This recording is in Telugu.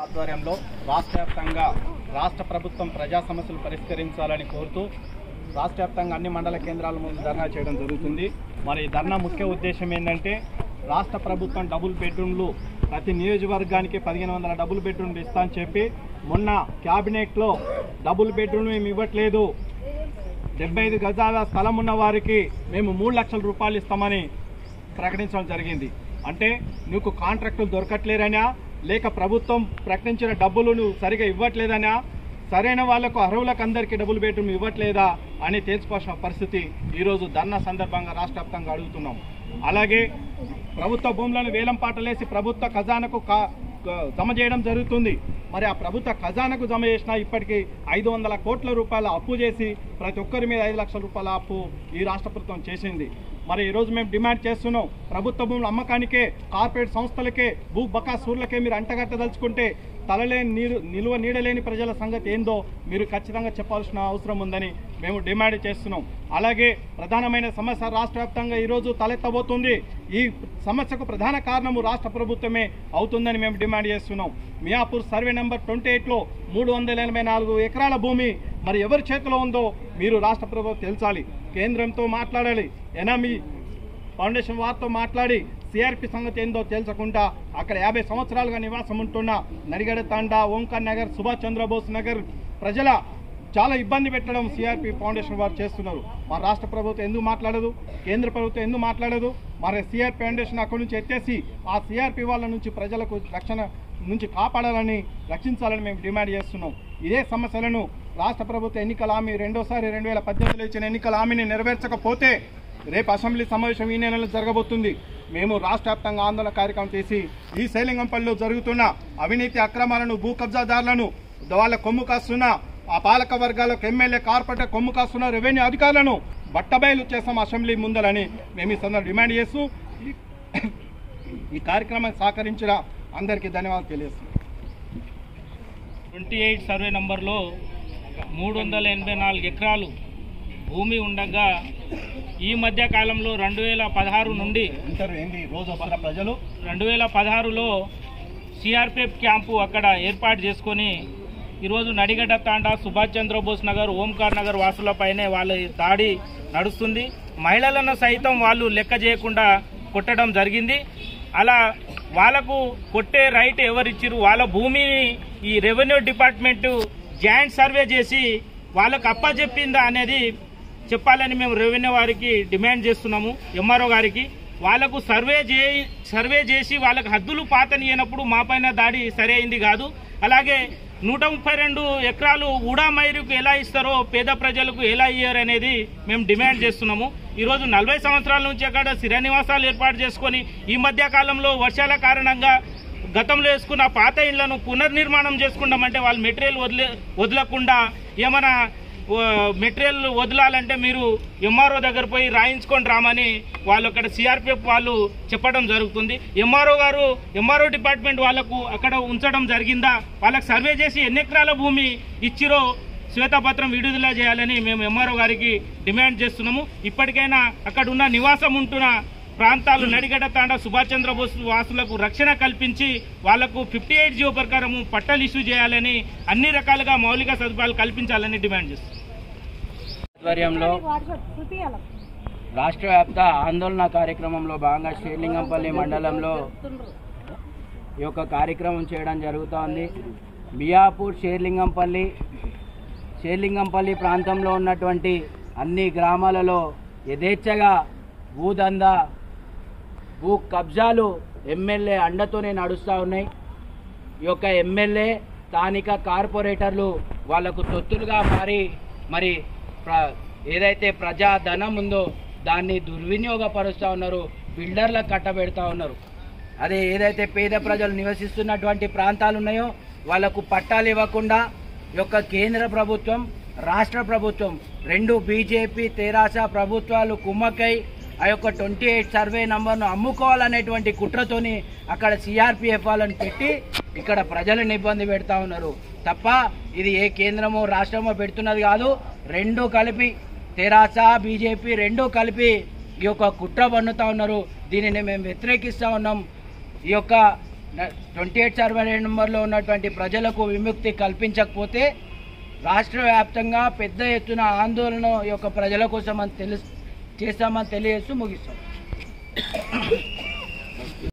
ఆధ్వర్యంలో రాష్ట్ర వ్యాప్తంగా రాష్ట్ర ప్రభుత్వం ప్రజా సమస్యలు పరిష్కరించాలని కోరుతూ రాష్ట్ర వ్యాప్తంగా అన్ని మండల కేంద్రాల ముందు ధర్నా చేయడం జరుగుతుంది మరి ఈ ధర్నా ముఖ్య ఉద్దేశం ఏంటంటే రాష్ట్ర ప్రభుత్వం డబుల్ బెడ్రూమ్లు ప్రతి నియోజకవర్గానికి పదిహేను వందల డబుల్ బెడ్రూమ్లు ఇస్తా అని చెప్పి మొన్న క్యాబినెట్లో డబుల్ బెడ్రూమ్ మేము ఇవ్వట్లేదు డెబ్బై ఐదు గజాల స్థలం ఉన్న వారికి మేము మూడు లక్షల రూపాయలు ఇస్తామని ప్రకటించడం జరిగింది అంటే నీకు కాంట్రాక్టులు దొరకట్లేరనా లేక ప్రభుత్వం ప్రకటించిన డబ్బులు నువ్వు సరిగా ఇవ్వట్లేదనా సరైన వాళ్లకు అర్హులకు అందరికీ డబ్బులు బెడ్రూమ్ ఇవ్వట్లేదా అని తెలుసుకోవాల్సిన పరిస్థితి ఈరోజు ధర్నా సందర్భంగా రాష్ట్ర వ్యాప్తంగా అడుగుతున్నాం అలాగే ప్రభుత్వ భూములను వేలం పాటలేసి ప్రభుత్వ ఖజానాకు కా- క- జమ చేయడం జరుగుతుంది మరి ఆ ప్రభుత్వ ఖజానాకు జమ చేసిన ఇప్పటికీ ఐదు వందల కోట్ల రూపాయల అప్పు చేసి ప్రతి ఒక్కరి మీద ఐదు లక్షల రూపాయల అప్పు ఈ రాష్ట్ర ప్రభుత్వం చేసింది మరి ఈరోజు మేము డిమాండ్ చేస్తున్నాం ప్రభుత్వ భూముల అమ్మకానికే కార్పొరేట్ సంస్థలకే భూ బకాసూర్లకే మీరు అంటగట్టదలుచుకుంటే తలలేని నీరు నిలువ నీడలేని ప్రజల సంగతి ఏందో మీరు ఖచ్చితంగా చెప్పాల్సిన అవసరం ఉందని మేము డిమాండ్ చేస్తున్నాం అలాగే ప్రధానమైన సమస్య రాష్ట్ర వ్యాప్తంగా ఈరోజు తలెత్తబోతుంది ఈ సమస్యకు ప్రధాన కారణము రాష్ట్ర ప్రభుత్వమే అవుతుందని మేము డిమాండ్ చేస్తున్నాం మియాపూర్ సర్వే నెంబర్ ట్వంటీ ఎయిట్లో మూడు వందల ఎనభై నాలుగు ఎకరాల భూమి మరి ఎవరి చేతిలో ఉందో మీరు రాష్ట్ర ప్రభుత్వం తెలుసాలి కేంద్రంతో మాట్లాడాలి ఎనామీ ఫౌండేషన్ వారితో మాట్లాడి సిఆర్పి సంగతి ఏందో తెలుసకుండా అక్కడ యాభై సంవత్సరాలుగా నివాసం ఉంటున్న నడిగడ తాండా ఓంకార్ నగర్ సుభాష్ చంద్రబోస్ నగర్ ప్రజల చాలా ఇబ్బంది పెట్టడం సిఆర్పి ఫౌండేషన్ వారు చేస్తున్నారు మా రాష్ట్ర ప్రభుత్వం ఎందుకు మాట్లాడదు కేంద్ర ప్రభుత్వం ఎందుకు మాట్లాడదు మరి సిఆర్పి ఫౌండేషన్ అక్కడి నుంచి ఎత్తేసి ఆ సిఆర్పి వాళ్ళ నుంచి ప్రజలకు రక్షణ నుంచి కాపాడాలని రక్షించాలని మేము డిమాండ్ చేస్తున్నాం ఇదే సమస్యలను రాష్ట్ర ప్రభుత్వ ఎన్నికల హామీ రెండోసారి రెండు వేల పద్దెనిమిదిలో ఇచ్చిన ఎన్నికల హామీని నెరవేర్చకపోతే రేపు అసెంబ్లీ సమావేశం ఈ నెలలో జరగబోతుంది మేము రాష్ట్ర వ్యాప్తంగా ఆందోళన కార్యక్రమం చేసి ఈ శైలింగంపల్లిలో జరుగుతున్న అవినీతి అక్రమాలను భూ కబ్జాదారులను వాళ్ళ కొమ్ము కాస్తున్న ఆ పాలక వర్గాలకు ఎమ్మెల్యే కార్పొరేటర్ కొమ్ము కాస్తున్న రెవెన్యూ అధికారులను బట్టబయలు చేస్తాం అసెంబ్లీ ముందరని మేము ఈ సందర్భంగా డిమాండ్ చేస్తూ ఈ- ఈ కార్యక్రమానికి సహకరించిన అందరికీ ధన్యవాదాలు తెలియజేస్తున్నాం ట్వంటీ ఎయిట్ సర్వే నంబర్లో మూడు వందల ఎనభై నాలుగు ఎకరాలు భూమి ఉండగా ఈ మధ్య కాలంలో రెండు వేల పదహారు నుండి ఇంటర్ ఏంటి రోజు వస్తున్న ప్రజలు రెండు వేల పదహారులో సిఆర్పిఎఫ్ క్యాంపు అక్కడ ఏర్పాటు చేసుకొని ఈరోజు నడిగడ్డ తాండా సుభాష్ చంద్రబోస్ నగర్ ఓంకార్ నగర్ వాసులపైనే వాళ్ళ దాడి నడుస్తుంది మహిళలను సైతం వాళ్ళు లెక్క చేయకుండా కొట్టడం జరిగింది అలా వాళ్ళకు కొట్టే రైట్ ఎవరిచ్చిరు వాళ్ళ భూమిని ఈ రెవెన్యూ డిపార్ట్మెంట్ జాయింట్ సర్వే చేసి వాళ్ళకు అప్పచెప్పిందా అనేది చెప్పాలని మేము రెవెన్యూ వారికి డిమాండ్ చేస్తున్నాము ఎంఆర్ఓ గారికి వాళ్ళకు సర్వే చే సర్వే చేసి వాళ్ళకి హద్దులు పాతనియనప్పుడు మా పైన దాడి సరి అయింది కాదు అలాగే నూట ముప్పై రెండు ఎకరాలు ఊడా మైరుకు ఎలా ఇస్తారో పేద ప్రజలకు ఎలా ఇయ్యారు అనేది మేము డిమాండ్ చేస్తున్నాము ఈరోజు నలభై సంవత్సరాల నుంచి అక్కడ స్థిర నివాసాలు ఏర్పాటు చేసుకొని ఈ మధ్య కాలంలో వర్షాల కారణంగా గతంలో వేసుకున్న పాత ఇళ్లను పునర్నిర్మాణం చేసుకుంటామంటే వాళ్ళు మెటీరియల్ వదిలే వదలకుండా ఏమైనా మెటీరియల్ వదలాలంటే మీరు ఎంఆర్ఓ దగ్గర పోయి రాయించుకొని రామని వాళ్ళు అక్కడ సిఆర్పిఎఫ్ వాళ్ళు చెప్పడం జరుగుతుంది ఎంఆర్ఓ గారు ఎంఆర్ఓ డిపార్ట్మెంట్ వాళ్ళకు అక్కడ ఉంచడం జరిగిందా వాళ్ళకి సర్వే చేసి ఎన్ని ఎకరాల భూమి ఇచ్చిరో శ్వేతపత్రం విడుదల చేయాలని మేము ఎంఆర్ఓ గారికి డిమాండ్ చేస్తున్నాము ఇప్పటికైనా అక్కడ ఉన్న నివాసం ఉంటున్న ప్రాంతాలు నడిగడ్డ తాండా సుభాష్ చంద్రబోస్ వాసులకు రక్షణ కల్పించి వాళ్లకు ఫిఫ్టీ ఎయిట్ జీవో ప్రకారము పట్టాలు ఇష్యూ చేయాలని అన్ని రకాలుగా మౌలిక సదుపాయాలు కల్పించాలని డిమాండ్ చేస్తున్నాం ఆధ్వర్యంలో రాష్ట్ర వ్యాప్త ఆందోళన కార్యక్రమంలో భాగంగా శ్రీలింగంపల్లి మండలంలో ఈ యొక్క కార్యక్రమం చేయడం జరుగుతోంది మియాపూర్ షేర్లింగంపల్లి షేర్లింగంపల్లి ప్రాంతంలో ఉన్నటువంటి అన్ని గ్రామాలలో యథేచ్ఛగా భూదందా భూ కబ్జాలు ఎమ్మెల్యే అండతోనే నడుస్తూ ఉన్నాయి ఈ యొక్క ఎమ్మెల్యే స్థానిక కార్పొరేటర్లు వాళ్లకు తొత్తులుగా మారి మరి ప్ర ఏదైతే ప్రజా ధనం ఉందో దాన్ని దుర్వినియోగపరుస్తూ ఉన్నారు బిల్డర్లకు కట్టబెడతా ఉన్నారు అదే ఏదైతే పేద ప్రజలు నివసిస్తున్నటువంటి ప్రాంతాలు ఉన్నాయో వాళ్లకు పట్టాలు ఇవ్వకుండా ఈ యొక్క కేంద్ర ప్రభుత్వం రాష్ట్ర ప్రభుత్వం రెండు బీజేపీ తెరాస ప్రభుత్వాలు కుమ్మక్కై ఆ యొక్క ట్వంటీ ఎయిట్ సర్వే నంబర్ను అమ్ముకోవాలనేటువంటి కుట్రతోని అక్కడ సిఆర్పిఎఫ్ వాళ్ళని పెట్టి ఇక్కడ ప్రజలను ఇబ్బంది పెడతా ఉన్నారు తప్ప ఇది ఏ కేంద్రమో రాష్ట్రమో పెడుతున్నది కాదు రెండు కలిపి తెరాస బీజేపీ రెండు కలిపి ఈ యొక్క కుట్ర పన్నుతా ఉన్నారు దీనిని మేము వ్యతిరేకిస్తూ ఉన్నాం ఈ యొక్క ట్వంటీ ఎయిట్ సర్వే నెంబర్లో ఉన్నటువంటి ప్రజలకు విముక్తి కల్పించకపోతే రాష్ట్ర వ్యాప్తంగా పెద్ద ఎత్తున ఆందోళన ఈ యొక్క ప్రజల కోసం అని తెలుసు చేస్తామని తెలియజేస్తూ ముగిస్తాం